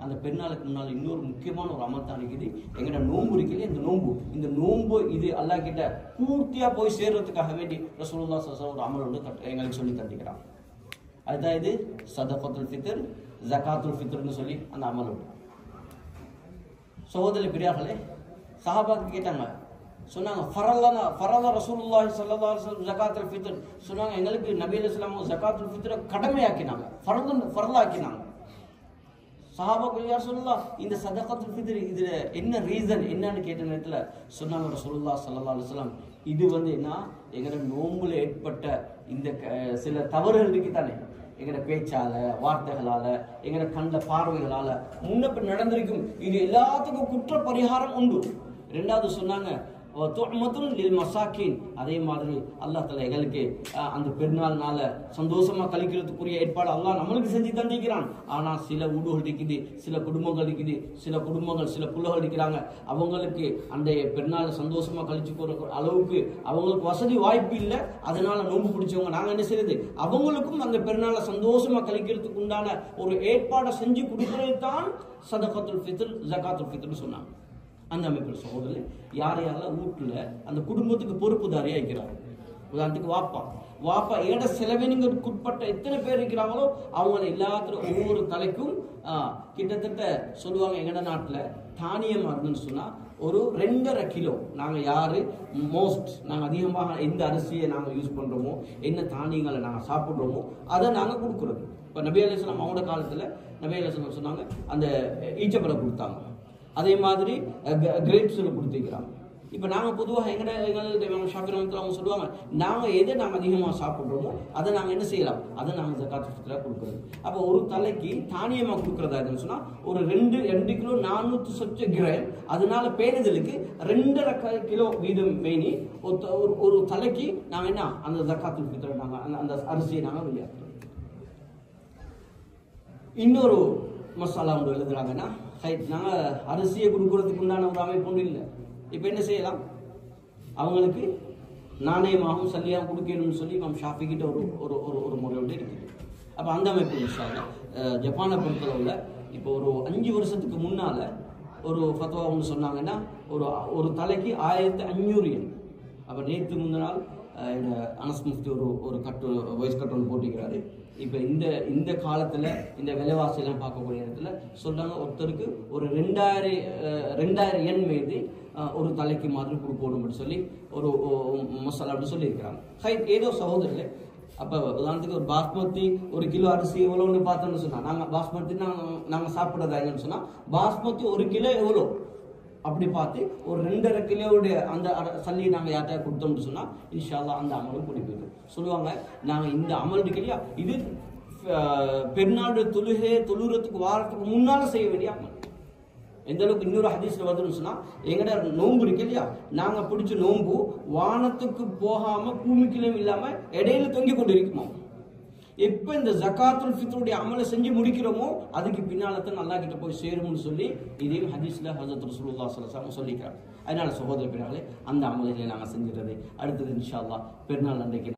அந்த பெருநாளுக்கு முன்னால் இன்னொரு முக்கியமான ஒரு அமல் தான் இருக்குது எங்கட நோன்பு இருக்கலையே இந்த நோன்பு இந்த நோன்பு இது அல்லாஹ் கிட்ட பூர்த்தியா போய் சேர்றதுக்காக வேண்டி ரசூலுல்லாஹ் ஸல்லல்லாஹு அலைஹி வஸல்லம் ஒரு அமல் வந்து கட்டு- எங்களுக்கு சொல்லி தந்திக்கிறான் அதுதான் இது சதகத்துல் ஃபித்ர் ஜகாத்துல் ஃபித்ர்னு சொல்லி அந்த அமல் உண்டு சகோதரி பெரியார்களே சஹாபாக்கு கேட்டாங்க சொன்னாங்க ஃபரலனா ஃபரல ரசூலுல்லாஹி ஸல்லல்லாஹு அலைஹி வஸல்லம் ஜகாத்துல் ஃபித்ர் சொன்னாங்க எங்களுக்கு நபி அலைஹிஸ்ஸலாம் அவங்க ஜகாத்துல் ஃபித்ர கடமையாக்கினாங்க ஃபர்து ஃபர்லாக்கினாங்க சஹாபாக்கள் யார் சொல்லலாம் இந்த சதகத்துல் ஃபித்ர் இதுல என்ன ரீசன் என்னன்னு கேட்ட நேரத்துல சொன்னாங்க ரசூலுல்லாஹ் ஸல்லல்லாஹு அலைஹி வஸல்லம் இது வந்து என்ன எங்கட நோம்புல ஏற்பட்ட இந்த க- சில தவறுகள் இருக்கு தானே எங்கட பேச்சால வார்த்தைகளால எங்கட கண்ட பார்வைகளால முன்ன பின் நடந்திருக்கும் இது எல்லாத்துக்கும் குற்ற பரிகாரம் உண்டு ரெண்டாவது சொன்னாங்க துஅமத்துன் லில் மசாக்கின் அதே மாதிரி அல்லாஹ் தஆலா எங்களுக்கு அஹ், அந்த பெருநாள் நாள சந்தோஷமா கழிக்கிறதுக்குரிய ஏற்பாடு அல்லாஹ் நம்மளுக்கு செஞ்சு தந்திக்கிறான் ஆனா சில வீடுகள் இருக்குது சில குடும்பங்கள் இருக்குது சில குடும்பங்கள் சில புள்ளகள் இருக்கிறாங்க அவங்களுக்கு அந்த பெருநாள் சந்தோஷமா கழிச்சு போற அளவுக்கு அவங்களுக்கு வசதி வாய்ப்பு இல்லை அதனால நோன்பு பிடிச்சவங்க நாங்க என்ன செய்யறது அவங்களுக்கும் அந்த பெருநாளை சந்தோஷமா கழிக்கிறதுக்கு உண்டான ஒரு ஏற்பாடை செஞ்சு கொடுக்கிறது தான் சதகத்துல் ஃபித்ர் ஜகாத்துல் ஃபித்ர்னு சொன்னாங்க அந்த அமைப்பில் சகோதரர் யார் யாரெல்லாம் வீட்டுல அந்த குடும்பத்துக்கு பொறுப்புதாரியா இருக்கிறாங்க உதாரணத்துக்கு வாப்பா வாப்பா ஏட செலவினங்களுக்கு உட்பட்ட எத்தனை பேர் இருக்கிறாங்களோ அவங்க எல்லாத்துக்கும் ஒவ்வொரு தலைக்கும் ஆஹ், கிட்டத்தட்ட சொல்லுவாங்க எங்கட நாட்டுல தானியம் மருந்துன்னு சொன்னா ஒரு ரெண்டரை கிலோ நாங்க யாரு மோஸ்ட் நாங்க அதிகமாக எந்த அரிசியை நாங்க யூஸ் பண்றோமோ என்ன தானியங்களை நாங்க சாப்பிடுறோமோ அதை நாங்க கொடுக்குறது இப்ப நபி அலிஸ்லாம் அவங்களோட காலத்துல நபி அலிஸ்லாம் சொன்னாங்க அந்த ஈச்சப்பழம் கொடுத்தாங்க அதே மாதிரி கிரேப்ஸில் கொடுத்துக்கிறாங்க இப்போ நாங்கள் பொதுவாக எங்கட எங்கள் ஷாப்பிங் அவங்க சொல்லுவாங்க நாங்கள் எதை நாங்கள் அதிகமாக சாப்பிட்றோமோ அதை நாங்கள் என்ன செய்யலாம் அதை நாங்கள் ஜக்காத் ஃபித்ரா கொடுக்குறது அப்போ ஒரு தலைக்கு தானியமாக கொடுக்குறதா இருக்குன்னு சொன்னால் ஒரு ரெண்டு ரெண்டு கிலோ நானூற்றி சொச்ச கிராம் அதனால பேணுதலுக்கு ரெண்டரை க- கிலோ வீதம் மேனி ஒரு த- ஒரு- ஒரு தலைக்கு நாங்கள் என்ன அந்த ஜக்காத்து ஃபித்ரா நாங்கள் அந்த அந்த அரிசியை நாங்கள் வெளியாக்குறோம் இன்னொரு மசாலா ஒன்று எழுதுறாங்கன்னா ஹைட் நாங்கள் அரிசியை கொடுக்கறதுக்கு உண்டான ஒரு அமைப்பு ஒன்றும் இல்லை இப்போ என்ன செய்யலாம் அவங்களுக்கு நாணயமாகவும் சல்லியாகவும் கொடுக்கணும்னு சொல்லி நம்ம ஷாஃபி கிட்ட ஒரு ஒரு ஒரு ஒரு முறை ஒன்று இருக்குது அப்போ அந்த அமைப்பு இன்ஷால்ல அஹ், ஜப்பானை பொறுத்தளவில் இப்போ ஒரு அஞ்சு வருஷத்துக்கு முன்னால ஒரு ஃபத்வா ஒன்று சொன்னாங்கன்னா ஒரு ஒரு தலைக்கு ஆயிரத்தி அஞ்சூறு எண் அப்போ நேற்று முந்தின நாள் அஹ், இந்த அனஸ் முஃப்தி ஒரு ஒரு கட்டு வாய்ஸ் கட் ஒன்று போட்டிருக்கிறாரு இப்போ இந்த இந்த காலத்தில் இந்த விலைவாசியெல்லாம் பார்க்கக்கூடிய இடத்துல சொல்றாங்க ஒருத்தருக்கு ஒரு ரெண்டாயிரம் அஹ், ரெண்டாயிரம் எண் மீது அஹ், ஒரு தலைக்கு மாதிரி கொடுக்கணும்னு சொல்லி ஒரு ஒ- மசாலா அப்படி சொல்லியிருக்கிறாங்க ஹை ஏதோ சகோதரர்களே அப்போ உதாரணத்துக்கு ஒரு பாஸ்மதி ஒரு கிலோ அரிசி எவ்வளோன்னு பார்த்தோம்னு சொன்னா நாங்கள் பாஸ்மதி நாங்கள் நாங்கள் சாப்பிட்றதா என்னன்னு சொன்னால் பாஸ்மதி ஒரு கிலோ எவ்வளோ அப்படி பார்த்து ஒரு ரெண்டரை கிலோவுடைய அந்த அர- சல்லியை நாங்கள் யார்கிட்ட கொடுத்தோம்னு சொன்னால் இன்ஷால்லா அந்த அமலும் கூடி போயிடும் சொல்லுவாங்க நாங்கள் இந்த அமல் இருக்கு இல்லையா இது அஹ், பெருநாடு தொழுகை தொழுகிறதுக்கு வாரத்துக்கு முன்னால செய்ய வேண்டிய அமல் எந்த அளவுக்கு இன்னொரு ஹதீஸ்ல வருதுன்னு சொன்னா எங்கட நோன்பு இருக்கு இல்லையா நாங்க பிடிச்ச நோன்பு வானத்துக்கு போகாம பூமிக்கிலும் இல்லாம இடையில தொங்கி கொண்டு இருக்குமோ எப்ப இந்த ஜகாத்துல் ஃபித்ருடைய அமலை செஞ்சு முடிக்கிறோமோ அதுக்கு பின்னால தான் நல்லா கிட்ட போய் சேரும்னு சொல்லி இதையும் ஹதீஸ்ல ஹஜரத் ரசூலுல்லாஹி ஸல்லல்லாஹு அலைஹி வஸல்லம் சொல்லிக்கிறாங்க அதனால சகோதர பின்னாலே அந்த அமலைகளை நாங்க செஞ்சிடுறது அடுத்தது இன்ஷா அல்லாஹ் பெருநாள் அன்றைக்கு